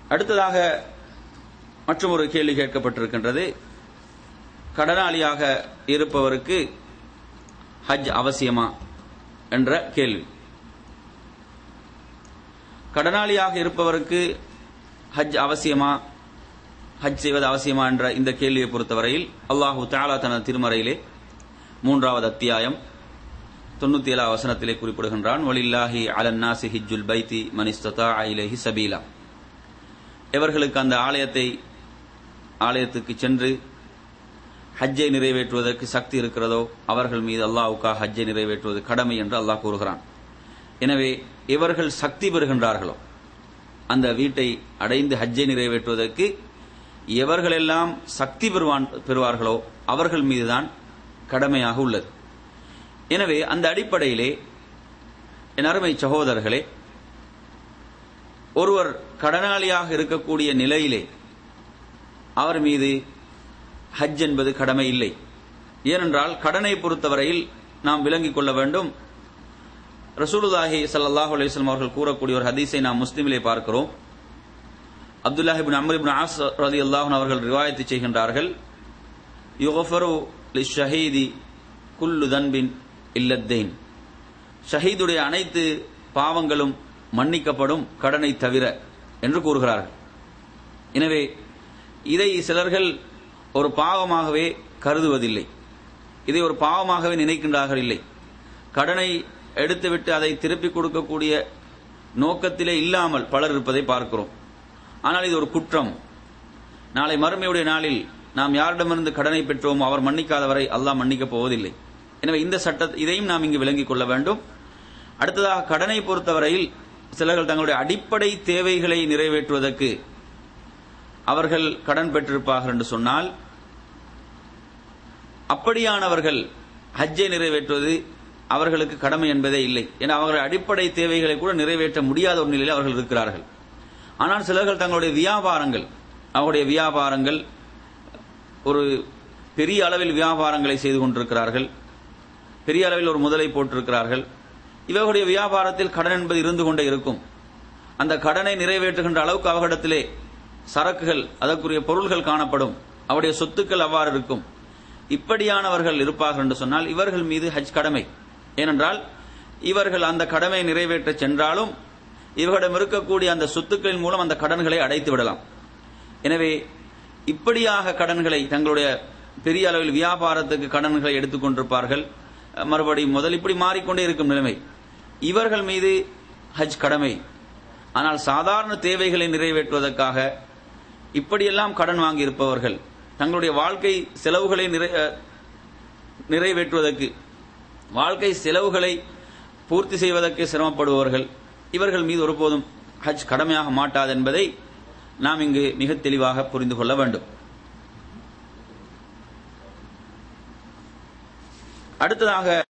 அடுத்ததாக மற்றும் ஒரு கேள்வி கேட்கப்பட்டிருக்கின்றது கடனாளியாக இருப்பவருக்கு ஹஜ் அவசியமா என்ற கேள்வி கடனாளியாக இருப்பவருக்கு ஹஜ் அவசியமா ஹஜ் செய்வது அவசியமா என்ற இந்த கேள்வியை பொறுத்தவரையில் அல்லாஹு தாலா தனது திருமறையிலே மூன்றாவது அத்தியாயம் தொண்ணூத்தி ஏழாவது வசனத்திலே குறிப்பிடுகின்றான் வலில்லாஹி அலன்னாசி ஹிஜ்ஜுல் பைத்தி மனிஸ்ததா இலேஹி சபீலா எவர்களுக்கு அந்த ஆலயத்தை ஆலயத்துக்கு சென்று ஹஜ்ஜை நிறைவேற்றுவதற்கு சக்தி இருக்கிறதோ அவர்கள் மீது அல்லாஹுக்காக ஹஜ்ஜை நிறைவேற்றுவது கடமை என்று அல்லாஹ் கூறுகிறான் எனவே இவர்கள் சக்தி பெறுகின்றார்களோ அந்த வீட்டை அடைந்து ஹஜ்ஜை நிறைவேற்றுவதற்கு எவர்களெல்லாம் சக்தி பெறுவான் பெறுவார்களோ அவர்கள் மீதுதான் கடமையாக உள்ளது எனவே அந்த அடிப்படையிலே என் அருமை சகோதரர்களே ஒருவர் கடனாளியாக இருக்கக்கூடிய நிலையிலே அவர் மீது ஹஜ் என்பது கடமை இல்லை ஏனென்றால் கடனை பொறுத்தவரையில் நாம் விளங்கிக் கொள்ள வேண்டும் ரசூலுல்லாஹி ஸல்லல்லாஹு அலைஹி வஸல்லம் அவர்கள் கூறக்கூடிய ஒரு ஹதீஸை நாம் முஸ்லிமிலே பார்க்கிறோம் Abdullah ibn Amr ibn As ரலியல்லாஹு அன்ஹு அவர்கள் ரிவாயத்து செய்கின்றார்கள் யுகஃபரு லிஷஹீதி குல்லு தன்பின் இல்லத்தைன் ஷஹீதுடைய அனைத்து பாவங்களும் மன்னிக்கப்படும் கடனை தவிர என்று கூறுகிறார்கள் எனவே இதை சிலர்கள் ஒரு பாவமாகவே கருதுவதில்லை இதை ஒரு பாவமாகவே நினைக்கின்றார்கள் இல்லை கடனை எடுத்துவிட்டு அதை திருப்பி கொடுக்கக்கூடிய நோக்கத்திலே இல்லாமல் பலர் இருப்பதை பார்க்கிறோம் ஆனால் இது ஒரு குற்றம் நாளை மறுமையுடைய நாளில் நாம் யாரிடமிருந்து கடனை பெற்றோமோ அவர் மன்னிக்காதவரை அல்லாஹ் மன்னிக்கப் போவதில்லை எனவே இந்த சட்ட இதையும் நாம் இங்கு விளங்கிக் கொள்ள வேண்டும் அடுத்ததாக கடனை பொறுத்தவரையில் சிலர்கள் தங்களுடைய அடிப்படை தேவைகளை நிறைவேற்றுவதற்கு அவர்கள் கடன் பெற்றிருப்பார்கள் என்று சொன்னால் அப்படியானவர்கள் ஹஜ்ஜை நிறைவேற்றுவது அவர்களுக்கு கடமை என்பதே இல்லை ஏன்னா அவர்கள் அடிப்படை தேவைகளை கூட நிறைவேற்ற முடியாத ஒரு நிலையில் அவர்கள் இருக்கிறார்கள் ஆனால் சிலர்கள் தங்களுடைய வியாபாரங்கள் அவருடைய வியாபாரங்கள் ஒரு பெரிய அளவில் வியாபாரங்களை செய்து கொண்டிருக்கிறார்கள் பெரிய அளவில் ஒரு முதலை போட்டிருக்கிறார்கள் இவர்களுடைய வியாபாரத்தில் கடன் என்பது இருந்து கொண்டே இருக்கும் அந்த கடனை நிறைவேற்றுகின்ற அளவுக்கு அவர்களிடத்திலே சரக்குகள் அதற்குரிய பொருள்கள் காணப்படும் அவருடைய சொத்துக்கள் அவ்வாறு இருக்கும் இப்படியானவர்கள் இருப்பார்கள் என்று சொன்னால் இவர்கள் மீது ஹஜ் கடமை ஏனென்றால் இவர்கள் அந்த கடமை நிறைவேற்ற சென்றாலும் இவர்களிடம் இருக்கக்கூடிய அந்த சொத்துக்களின் மூலம் அந்த கடன்களை அடைத்து விடலாம் எனவே இப்படியாக கடன்களை தங்களுடைய பெரிய அளவில் வியாபாரத்துக்கு கடன்களை எடுத்துக்கொண்டிருப்பார்கள் மறுபடி முதல் இப்படி மாறிக்கொண்டே இருக்கும் நிலைமை இவர்கள் மீது ஹஜ் கடமை ஆனால் சாதாரண தேவைகளை நிறைவேற்றுவதற்காக இப்படியெல்லாம் கடன் வாங்கி இருப்பவர்கள் தங்களுடைய வாழ்க்கை செலவுகளை நிறைவேற்றுவதற்கு வாழ்க்கை செலவுகளை பூர்த்தி செய்வதற்கு சிரமப்படுபவர்கள் இவர்கள் மீது ஒருபோதும் ஹஜ் கடமையாக மாட்டாது என்பதை நாம் இங்கு மிக தெளிவாக புரிந்து கொள்ள வேண்டும் அடுத்ததாக